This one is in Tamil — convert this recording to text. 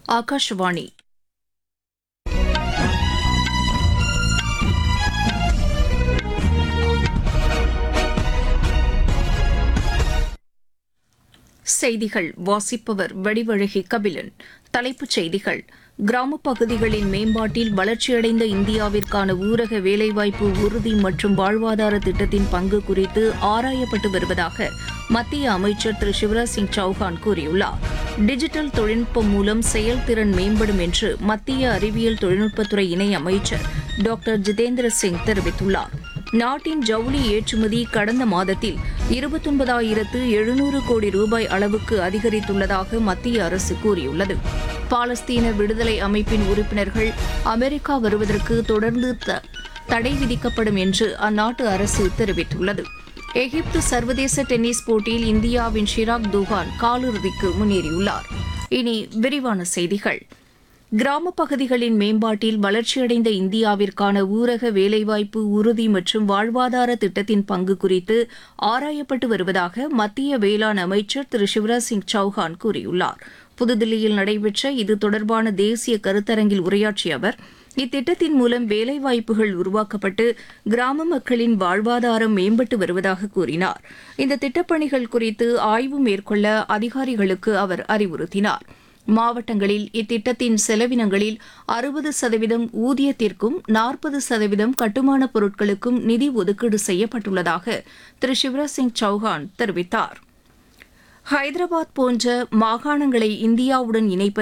ஆகாஷவாணி செய்திகள் வாசிப்பவர் வடிவழகி கபிலன் தலைப்புச் செய்திகள் கிராமப் பகுதிகளின் மேம்பாட்டில் வளர்ச்சியடைந்த இந்தியாவிற்கான ஊரக வேலைவாய்ப்பு உறுதி மற்றும் வாழ்வாதார திட்டத்தின் பங்கு குறித்து ஆராயப்பட்டு வருவதாக மத்திய அமைச்சர் திரு சிவராஜ் சிங் சௌஹான் கூறியுள்ளார் டிஜிட்டல் தொழில்நுட்பம் மூலம் செயல்திறன் மேம்படும் என்று மத்திய அறிவியல் தொழில்நுட்பத்துறை இணை அமைச்சர் டாக்டர் ஜிதேந்திர சிங் தெரிவித்துள்ளார் நாட்டின் ஜவுளி ஏற்றுமதி கடந்த மாதத்தில் இருபத்தொன்பதாயிரத்து எழுநூறு கோடி ரூபாய் அளவுக்கு அதிகரித்துள்ளதாக மத்திய அரசு கூறியுள்ளது பாலஸ்தீன விடுதலை அமைப்பின் உறுப்பினர்கள் அமெரிக்கா வருவதற்கு தொடர்ந்து த- தடை விதிக்கப்படும் என்று அந்நாட்டு அரசு தெரிவித்துள்ளது எகிப்து சர்வதேச டென்னிஸ் போட்டியில் இந்தியாவின் ஷிராக் துகான் காலிறுதிக்கு முன்னேறியுள்ளார் இனி விரிவான செய்திகள் கிராமப் பகுதிகளின் மேம்பாட்டில் வளர்ச்சியடைந்த இந்தியாவிற்கான ஊரக வேலைவாய்ப்பு உறுதி மற்றும் வாழ்வாதார திட்டத்தின் பங்கு குறித்து ஆராயப்பட்டு வருவதாக மத்திய வேளாண் அமைச்சர் திரு சிவராஜ் சிங் சௌஹான் கூறியுள்ளார் புதுதில்லியில் நடைபெற்ற இது தொடர்பான தேசிய கருத்தரங்கில் உரையாற்றிய அவர் இத்திட்டத்தின் மூலம் வேலைவாய்ப்புகள் உருவாக்கப்பட்டு கிராம மக்களின் வாழ்வாதாரம் மேம்பட்டு வருவதாக கூறினார் இந்த திட்டப்பணிகள் குறித்து ஆய்வு மேற்கொள்ள அதிகாரிகளுக்கு அவர் அறிவுறுத்தினார் மாவட்டங்களில் இத்திட்டத்தின் செலவினங்களில் அறுபது சதவீதம் ஊதியத்திற்கும் நாற்பது சதவீதம் கட்டுமானப் பொருட்களுக்கும் நிதி ஒதுக்கீடு செய்யப்பட்டுள்ளதாக திரு சிவராஜ் சிங் சௌஹான் தெரிவித்தார் ஹைதராபாத் போன்ற மாகாணங்களை இந்தியாவுடன் இணைப்பது